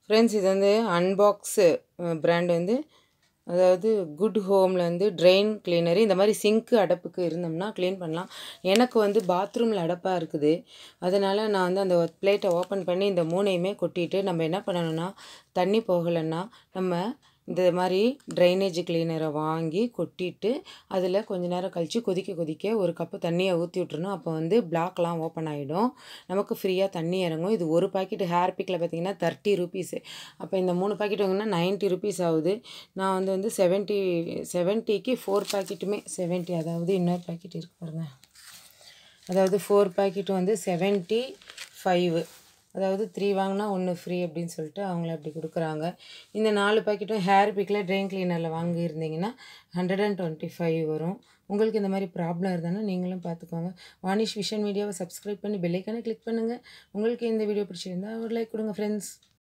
friends இது வந்து unbox brand வந்து அதாவது குட் ஹோமில் வந்து ட்ரெயின் கிளீனரு இந்த மாதிரி சிங்க்கு அடப்புக்கு இருந்தோம்னா க்ளீன் பண்ணலாம் எனக்கு வந்து பாத்ரூமில் அடப்பாக இருக்குது அதனால் நான் வந்து அந்த பிளேட்டை ஓப்பன் பண்ணி இந்த மூணையுமே கொட்டிட்டு நம்ம என்ன பண்ணணும்னா தண்ணி போகலைன்னா நம்ம இந்த மாதிரி ட்ரைனேஜ் கிளீனரை வாங்கி கொட்டிட்டு அதில் கொஞ்ச நேரம் கழித்து கொதிக்க கொதிக்க ஒரு கப்பு தண்ணியை ஊற்றி விட்றணும் அப்போ வந்து பிளாக்லாம் ஓப்பன் ஆகிடும் நமக்கு ஃப்ரீயாக தண்ணி இறங்கும் இது ஒரு பாக்கெட் ஹேர் பிக்கில் பார்த்தீங்கன்னா தேர்ட்டி ருபீஸு அப்போ இந்த மூணு பாக்கெட் வாங்கினா நைன்ட்டி ருபீஸ் ஆகுது நான் வந்து வந்து செவன்ட்டி செவன்ட்டிக்கு ஃபோர் பாக்கெட்டுமே செவன்ட்டி அதாவது இன்னொரு பாக்கெட் இருக்கு பாருங்க அதாவது ஃபோர் பாக்கெட் வந்து செவன்ட்டி ஃபைவு அதாவது த்ரீ வாங்கினா ஒன்று ஃப்ரீ அப்படின்னு சொல்லிட்டு அவங்கள அப்படி கொடுக்குறாங்க இந்த நாலு பாக்கெட்டும் ஹேர் பிக்கில் ட்ரெயின் கிளீனரில் வாங்கியிருந்தீங்கன்னா ஹண்ட்ரட் அண்ட் டுவெண்ட்டி ஃபைவ் வரும் உங்களுக்கு இந்த மாதிரி ப்ராப்ளம் இருந்தாலும் நீங்களும் பார்த்துக்கோங்க வாணிஷ் விஷன் மீடியாவை சப்ஸ்கிரைப் பண்ணி பெல்லைக்கானே கிளிக் பண்ணுங்கள் உங்களுக்கு இந்த வீடியோ பிடிச்சிருந்தா ஒரு லைக் கொடுங்க ஃப்ரெண்ட்ஸ்